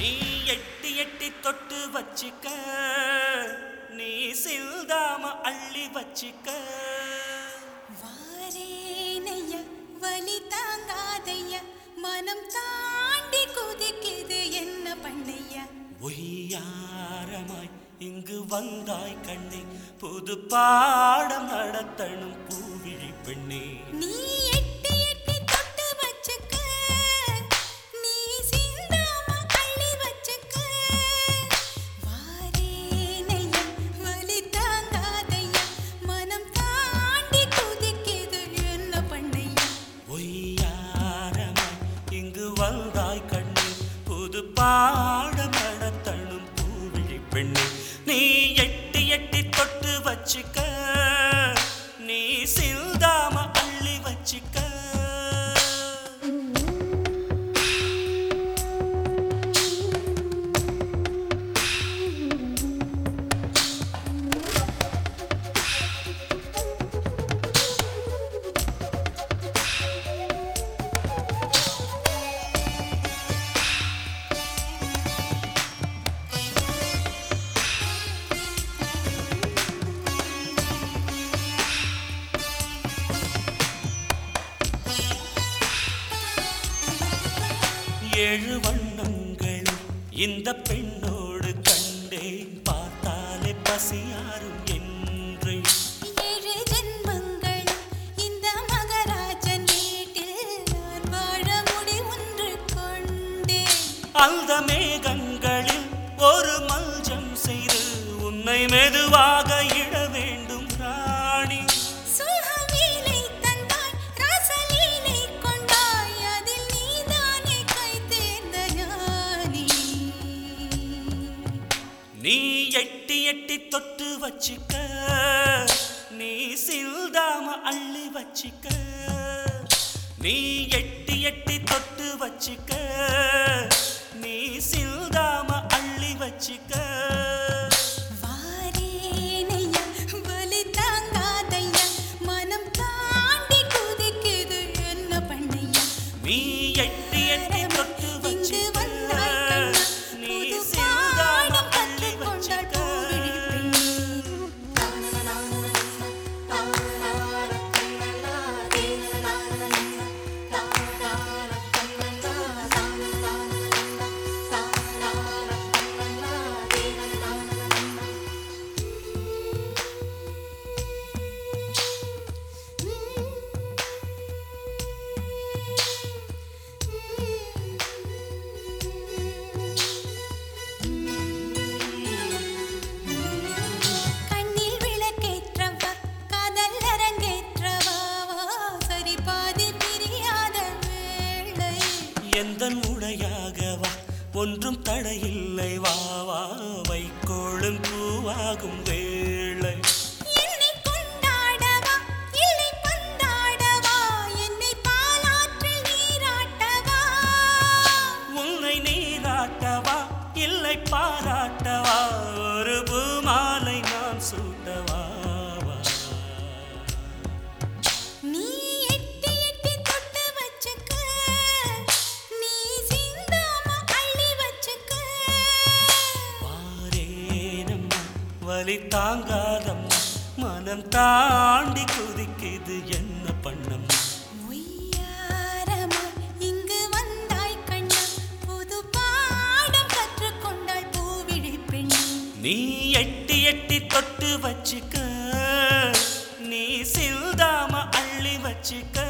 நீ எட்டி எட்டி தொட்டு வச்சிக்க நீ சிந்தாம அள்ளி வச்சிக்க வாரேனையா வலி தாங்காதையா மனம் தாண்டி குதிக்குது என்ன பண்ணையா ஒய்யாரமாய் இங்கு வந்தாய் கண்ணே புது பாடம் நடத்தணும் பூவிழி பெண்ணே நீ எட்டி எட்டி தொட்டு வச்சுக்க நீ சிந்தாம அள்ளி வச்சுக்க வாரேனையா வலி தாங்காதையா மனம் தாண்டி குதிக்குது என்ன பண்ணையா ஒய்யாரமாய் இங்கு வந்தாய் கண்ணே புது பாடம் நடத்தணும் பூவிழி பெண்ணே நீ எட்டி எட்டி தொட்டு வச்சிக்க நீ சிந்தாம அள்ளி வச்சிக்க ஏழு வண்ணங்கள் இந்த பெண்ணோடு கண்டேன் பார்த்தாலே பசியாரும் என்று ஏழு ஜென்மங்கள் இந்த மகராஜன் வீட்டில் நான் வாழ முடி ஒன்று கொண்டேன் அந்த மேகங்களில் ஒரு மல்ஜம் செய்து உன்னை மெதுவாக இட வேண்டும் ராணி சுகவீலை தந்தாய் ரசலீலை கொண்டாய் அதில் நீதானே கை தேர்ந்த ஞானி நீ எட்டி எட்டி தொட்டு வச்சிக்க நீ சிந்தாம அள்ளி வச்சிக்க நீ எட்டி எட்டி தொட்டு வச்சிக்க நீ சிந்தாம அள்ளி வச்சிக்க வாரேனையா வலி தாங்காதையா மனம் தாண்டி குதிக்குது என்ன பண்ணையா நீ எட்டி எட்டி தொட்டு இங்கு வச்சிக்க வந்தாய் கண்ணா, நீ புது சிந்தாம பாடம் அள்ளி கற்றுக்கொண்டாள் வச்சிக்க பூவிழி கண்ணில் விளக்கேற்றவா காதல் அரங்கேற்றவா வா, சரி பாதி பிரியாத வேளை எந்தன் உடையாகவா ஒன்றும் தடையில்லை வா வா வைக்கோளும் பூவாகும் வேளை என்னை கொண்டாடவா இல்லை பந்தாடவா என்னை பாலாற்றில் நீராட்டவா உன்னை நீராட்டவா இல்லை பாராட்டவா ஒரு பூமாலை நான் சூட்டவா வா. நீ எட்டி எட்டி தொட்டு வச்சுக்க நீ சிந்தாம அள்ளி வச்சுக்க வாரேனம்மா வலி தாங்காதம்மா மனம் தாண்டி குதிக்குது என்ன பண்ணம்மா ஒய்யாரமா இங்கு வந்தாய் கண்ணா புது பாடம் கற்றுக்கொண்டாள் பூவிழி பெண் நீ எட்டி எட்டி தொட்டு வச்சுக்க நீ சிந்தாம அள்ளி வச்சுக்க